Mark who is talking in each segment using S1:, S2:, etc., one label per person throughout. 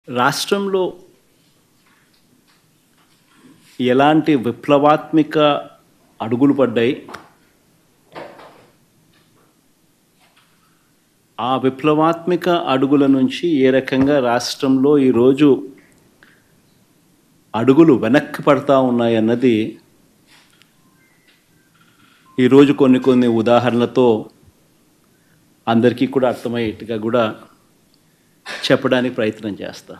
S1: రాష్ట్రంలో ఎలాంటి విప్లవాత్మిక అడుగులు పడ్డాయి ఆ విప్లవాత్మిక అడుగుల నుంచి ఏ రకంగా రాష్ట్రంలో ఈరోజు అడుగులు వెనక్కి పడతా ఉన్నాయన్నది ఈరోజు కొన్ని కొన్ని ఉదాహరణలతో అందరికీ కూడా అర్థమయ్యేట్టుగా కూడా చెప్పడానికి ప్రయత్నం చేస్తా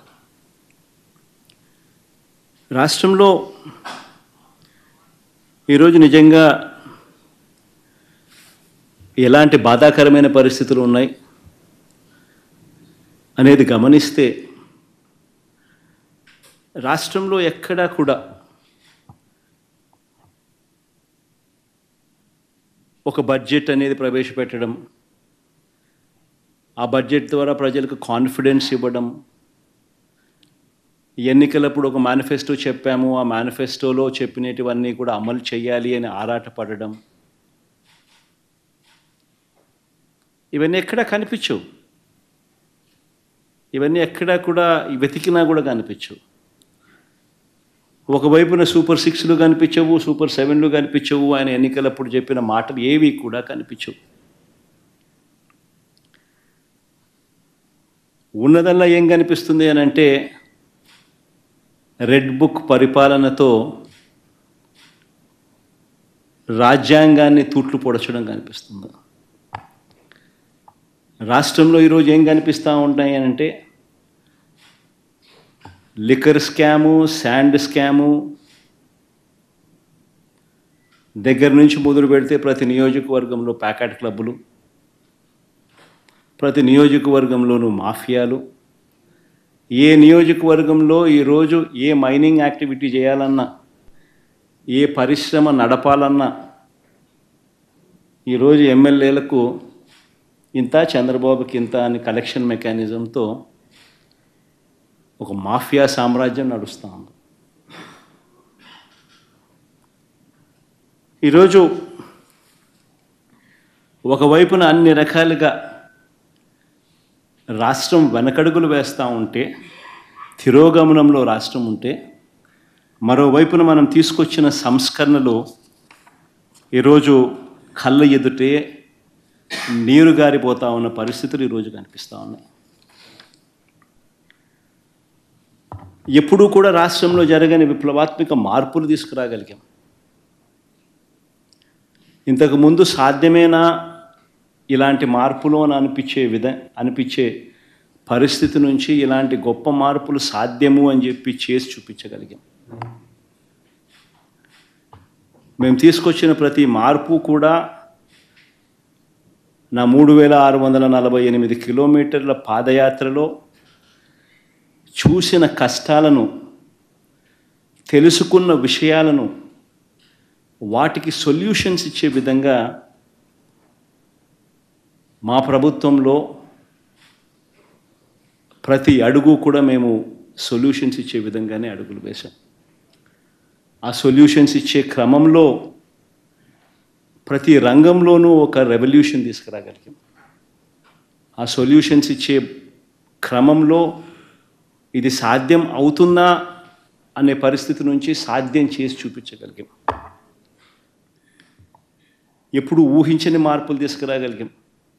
S1: రాష్ట్రంలో ఈరోజు నిజంగా ఎలాంటి బాధాకరమైన పరిస్థితులు ఉన్నాయి అనేది గమనిస్తే రాష్ట్రంలో ఎక్కడా కూడా ఒక బడ్జెట్ అనేది ప్రవేశపెట్టడం ఆ బడ్జెట్ ద్వారా ప్రజలకు కాన్ఫిడెన్స్ ఇవ్వడం ఎన్నికలప్పుడు ఒక మేనిఫెస్టో చెప్పాము ఆ మేనిఫెస్టోలో చెప్పినటివన్నీ కూడా అమలు చేయాలి అని ఆరాటపడడం ఇవన్నీ ఎక్కడా కనిపించవు ఇవన్నీ ఎక్కడా కూడా వెతికినా కూడా కనిపించవు ఒకవైపున సూపర్ సిక్స్లు కనిపించవు సూపర్ సెవెన్లు కనిపించవు ఆయన ఎన్నికలప్పుడు చెప్పిన మాటలు ఏవి కూడా కనిపించవు ఉన్నదల్లా ఏం కనిపిస్తుంది అని అంటే రెడ్ బుక్ పరిపాలనతో రాజ్యాంగాన్ని తూట్లు పొడచడం కనిపిస్తుంది రాష్ట్రంలో ఈరోజు ఏం కనిపిస్తూ ఉంటాయి అని అంటే లిక్కర్ స్కాము శాండ్ స్కాము దగ్గర నుంచి మొదలు పెడితే ప్రతి నియోజకవర్గంలో ప్యాకెట్ క్లబ్బులు ప్రతి నియోజకవర్గంలోనూ మాఫియాలు ఏ నియోజకవర్గంలో ఈరోజు ఏ మైనింగ్ యాక్టివిటీ చేయాలన్నా ఏ పరిశ్రమ నడపాలన్నా ఈరోజు ఎమ్మెల్యేలకు ఇంత చంద్రబాబుకి ఇంత అని కలెక్షన్ మెకానిజంతో ఒక మాఫియా సామ్రాజ్యం నడుస్తూ ఉంది ఈరోజు ఒకవైపున అన్ని రకాలుగా రాష్ట్రం వెనకడుగులు వేస్తూ ఉంటే తిరోగమనంలో రాష్ట్రం ఉంటే మరోవైపున మనం తీసుకొచ్చిన సంస్కరణలు ఈరోజు కళ్ళ ఎదుటే నీరు గారిపోతా ఉన్న పరిస్థితులు ఈరోజు కనిపిస్తూ ఉన్నాయి ఎప్పుడూ కూడా రాష్ట్రంలో జరగని విప్లవాత్మక మార్పులు తీసుకురాగలిగాం ఇంతకుముందు సాధ్యమేనా ఇలాంటి మార్పులు అని అనిపించే విధ అనిపించే పరిస్థితి నుంచి ఇలాంటి గొప్ప మార్పులు సాధ్యము అని చెప్పి చేసి చూపించగలిగాం మేము తీసుకొచ్చిన ప్రతి మార్పు కూడా నా మూడు వేల ఆరు వందల నలభై ఎనిమిది కిలోమీటర్ల పాదయాత్రలో చూసిన కష్టాలను తెలుసుకున్న విషయాలను వాటికి సొల్యూషన్స్ ఇచ్చే విధంగా మా ప్రభుత్వంలో ప్రతి అడుగు కూడా మేము సొల్యూషన్స్ ఇచ్చే విధంగానే అడుగులు వేశాం ఆ సొల్యూషన్స్ ఇచ్చే క్రమంలో ప్రతి రంగంలోనూ ఒక రెవల్యూషన్ తీసుకురాగలిగాం ఆ సొల్యూషన్స్ ఇచ్చే క్రమంలో ఇది సాధ్యం అవుతుందా అనే పరిస్థితి నుంచి సాధ్యం చేసి చూపించగలిగాం ఎప్పుడు ఊహించని మార్పులు తీసుకురాగలిగాం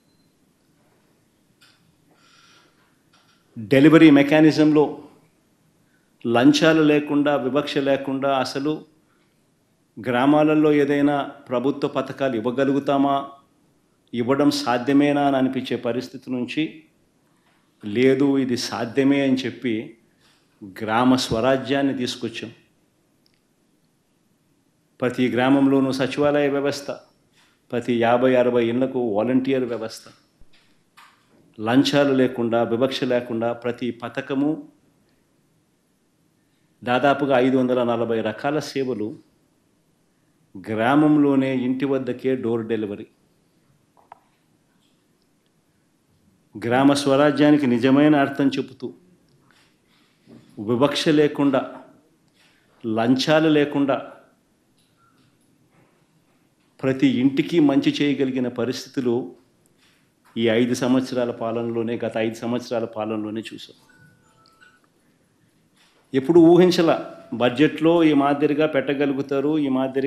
S1: డెలివరీ మెకానిజంలో లంచాలు లేకుండా వివక్ష లేకుండా అసలు గ్రామాలలో ఏదైనా ప్రభుత్వ పథకాలు ఇవ్వగలుగుతామా ఇవ్వడం సాధ్యమేనా అని అనిపించే పరిస్థితి నుంచి లేదు ఇది సాధ్యమే అని చెప్పి గ్రామ స్వరాజ్యాన్ని తీసుకొచ్చాం ప్రతి గ్రామంలోనూ సచివాలయ వ్యవస్థ ప్రతి యాభై అరవై ఇళ్లకు వాలంటీర్ వ్యవస్థ లంచాలు లేకుండా వివక్ష లేకుండా ప్రతి పథకము దాదాపుగా ఐదు వందల నలభై రకాల సేవలు గ్రామంలోనే ఇంటి వద్దకే డోర్ డెలివరీ గ్రామ స్వరాజ్యానికి నిజమైన అర్థం చెబుతూ వివక్ష లేకుండా లంచాలు లేకుండా ప్రతి ఇంటికి మంచి చేయగలిగిన పరిస్థితులు ఈ ఐదు సంవత్సరాల పాలనలోనే గత ఐదు సంవత్సరాల పాలనలోనే చూసాం ఎప్పుడు ఊహించల బడ్జెట్లో ఈ మాదిరిగా పెట్టగలుగుతారు ఈ మాదిరి